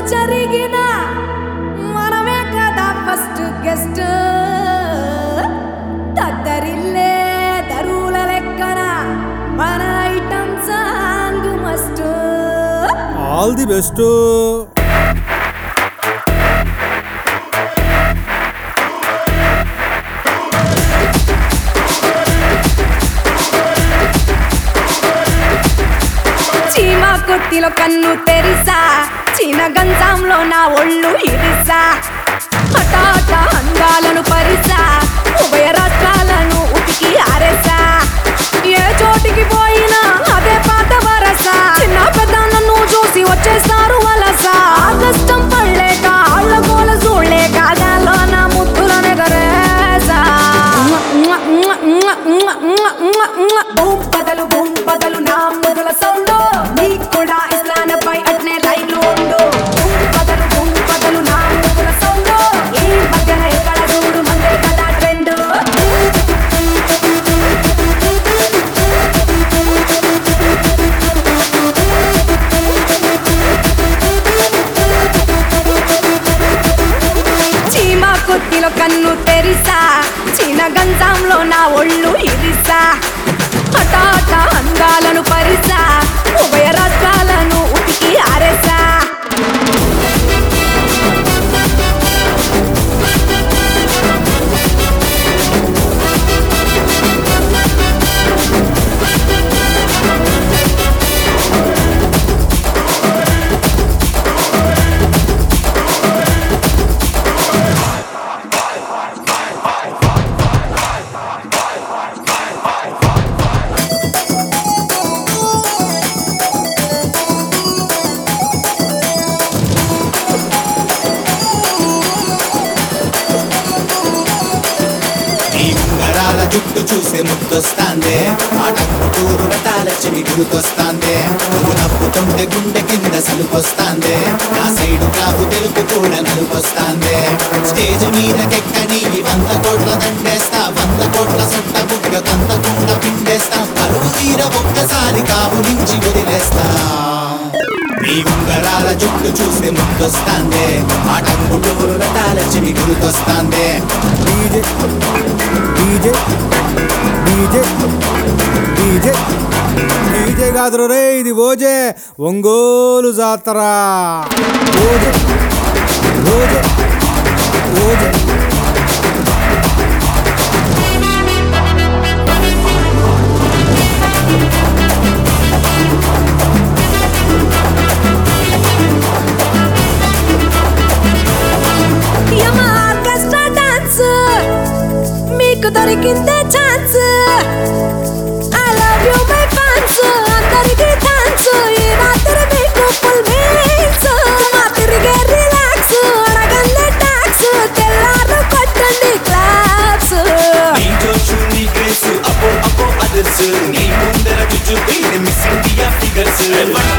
జరిగిన మనమే కదా ఫస్ట్ గెస్ట్ దద్దరిల్లే దరువుల లెక్కన మన item song must all the best చీమ కొత్తిలో కన్ను తెరిసా చీన గంజంలో నా ఒళ్ళు ఇరిసా హఠాట అందాలను పరిసా ఉభయ రాష్ట్రాలను ఉతికి ఆరేసా ఏ చోటికి పోయినా అదే పాత వరస చిన్న పెద్ద నన్ను చూసి వచ్చేస్తారు వలస ఆ కష్టం పడలేక ఆళ్ళ గోల చూడలేక గాల్లో నా ముద్దులనే గరేసా బూమ్ పదలు బూమ్ పదలు నా మొదల సౌండ్ నీ కూడా ఇస్లానపై అట్నే లైన్లో ఉండు బూమ్ పదలు బూమ్ పదలు నా మొదల సౌండ్ ఈ మధ్యన ఎక్కడ చూడు మందే కదా ట్రెండ్ చీమ కొద్దిలో కన్ను తెరిసా చీన గంజంలో నా ఒళ్ళు ఇరిసా హఠాట అందాలను పరిసా ఉభయ రాష్ట్రాలను ఉతికి ఆరేసా నీ ఉంగరాల జుట్టు చూసే ముద్దొస్తాందే ఆటంకుటూరు రటాల చెవి గుర్తొస్తాందే నువ్వు నవ్వుతుంటే గుండె కింద సలుపొస్తాందే నా సైడు కాపు తెలుపు కూడా నలుపొస్తాందే స్టేజ్ మీదకెక్కని వంద కోట్ల దండేస్తా వంద కోట్ల సొట్ట బుగ్గ కందకుండా పిండేస్తా పరువు తీర ఒక్కసారి కాపు నుంచి వదిలేస్తా నీ ఉంగరాల జుట్టు చూసే ముద్దొస్తాందే ఆటంకుటూరు రటాల చెవి గుర్తొస్తాందే DJ DJ DJ DJ DJ కాదురు రే ఇది ఓజే ఒంగోలు జాతర ఓజే ఓజే ఓజే యమ ఆర్కెస్ట్రా డాన్స్ మీకు దొరికిందే chance I love you my fans అందరికీ థాంక్స్ ఈ రాత్రి మీకు ఫుల్ మీల్స్ మా తిరిగే రిలాక్స్ అడగండి ట్యాక్స్ తెల్లారు కొట్టండి క్లాప్స్ నీ జోషు నీ గ్రేసు అపో అపో అదర్స్ నీ ముందర జుజు మిస్ ఇండియా ఫిగర్స్